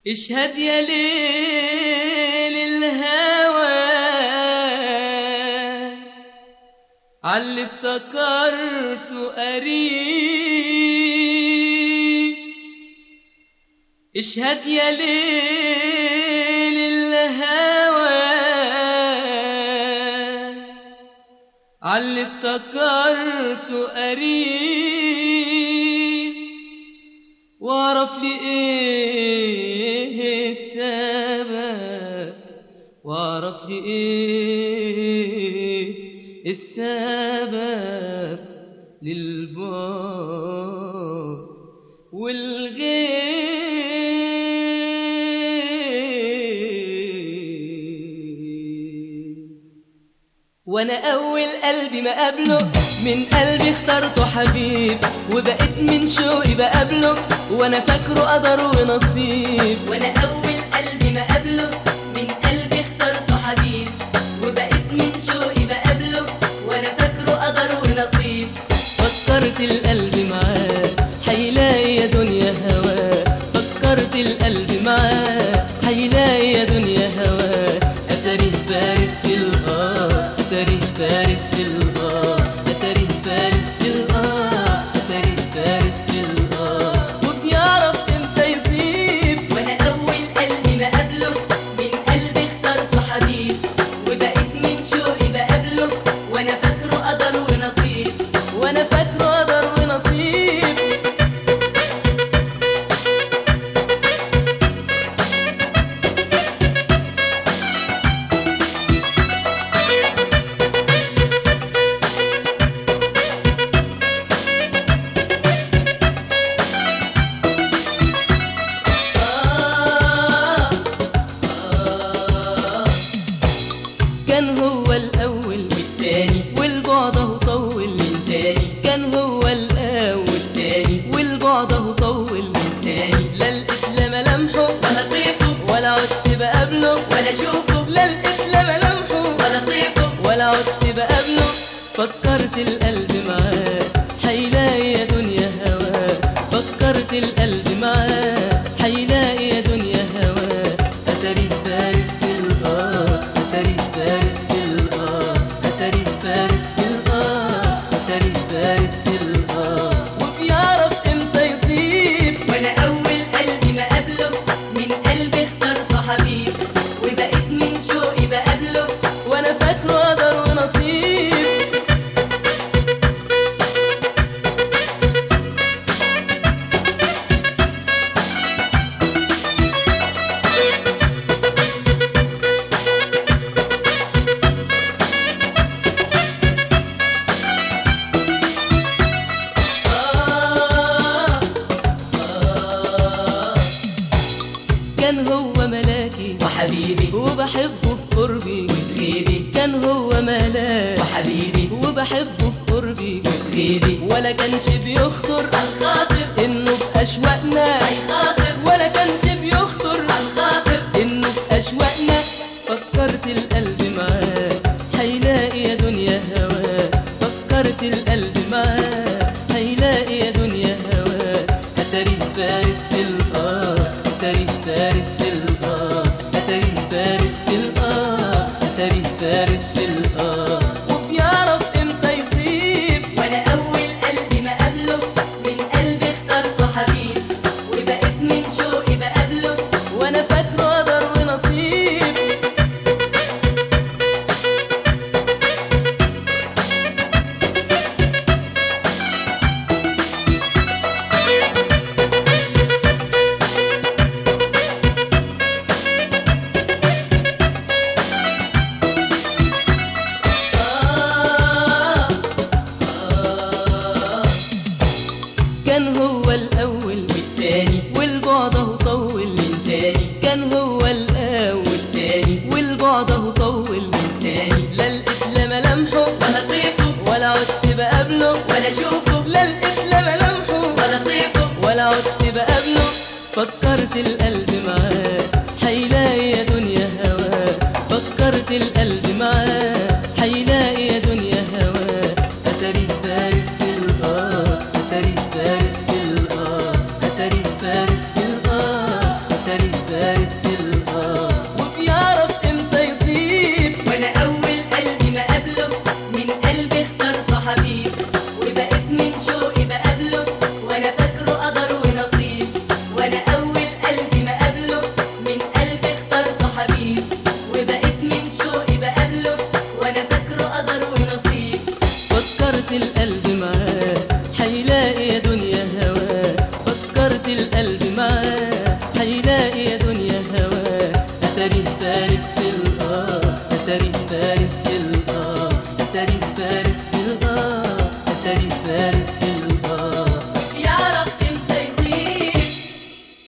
اشهد يا ليل الهوى عاللي افتكرته قريب اشهد يا ليل الهوى عاللي افتكرته قريب واعرف لي ايه السبب واعرف لي ايه السبب للبعد والغيب وانا اول قلبي ما قابله من قلبي اخترته حبيب وبقيت من شوقي بقابله وانا فاكره قدر ونصيب وانا اول قلبي ما قابله من قلبي اخترته حبيب وبقيت من شوقي بقابله وانا فاكره قدر ونصيب فكرت القلب معاه هيلاقي يا دنيا هواه فكرت القلب معاه هيلاقي يا دنيا هواه اتاريه فارس في الغار اتاريه فارس في الغار اتاريه فارس في الغار اتاريه فارس في الغار وبيعرف امتى يسيب وانا اول قلبي ما قابله من قلبي اخترته حبيب وبقيت من شوقي بقابله وانا فاكره قدر ونصيب وانا فاكره قدر ونصيب كان هو الاول والتاني والبعده طول من تاني كان هو الاول تاني والبعده طول تاني لا لقيت لا ملامحه ولا طيفه ولا عدت بقابله ولا اشوفه لا لقيت لا ملامحه ولا طيفه ولا عدت بقابله فكرت القلب معاه هيلاقي يا دنيا هواه فكرت القلب معاه هيلاقي يا دنيا هواه اتاريه فارس في الغار اتاريه فارس في الغار اتاريه فارس في الغار اتاريه فارس في الغار وبيعرف امتى يصيب وانا اول قلبي ما قابله من قلبي اخترته حبيب وبقيت من شوقي بقابله وانا فاكره قدر ونصيب كان هو ملاكي وحبيبي وبحبه في قربي وغيبي كان هو ملاك وحبيبي وبحبه في قربي وغيبي ولا كانش بيخطر الخاطر انه باشواقنا هيخاطر ولا كانش بيخطر الخاطر انه باشواقنا فكرت القلب معاه هيلاقي يا دنيا هواه فكرت القلب معاه هيلاقي يا دنيا هواه اتاريه فارس في الغار اتاريه فارس في الغار اتاريه فارس في الغار اتاريه فارس في الغار وبيعرف امتى يسيب وانا اول قلبي ما قابله من قلبي اخترته حبيب وبقيت من شوقي بقابله وانا فاكره قدر ونصيب فارس في الآه وبيعرف امتى يصيب وانا اول قلبي ما قابله من قلبي اخترت حبيب وبقيت من شوقي بقابله وانا فاكره قدر ونصيب وانا اول قلبي ما قابله من قلبي اخترت حبيب وبقيت من شوقي بقابله وانا فاكره قدر ونصيب فكرت القلب معاه حيلاقي يا دنيا هواه فكرت القلب معاه حيلاقي يا دنيا هواه أتاريه فارس في الآه أتاريه فارس في الآه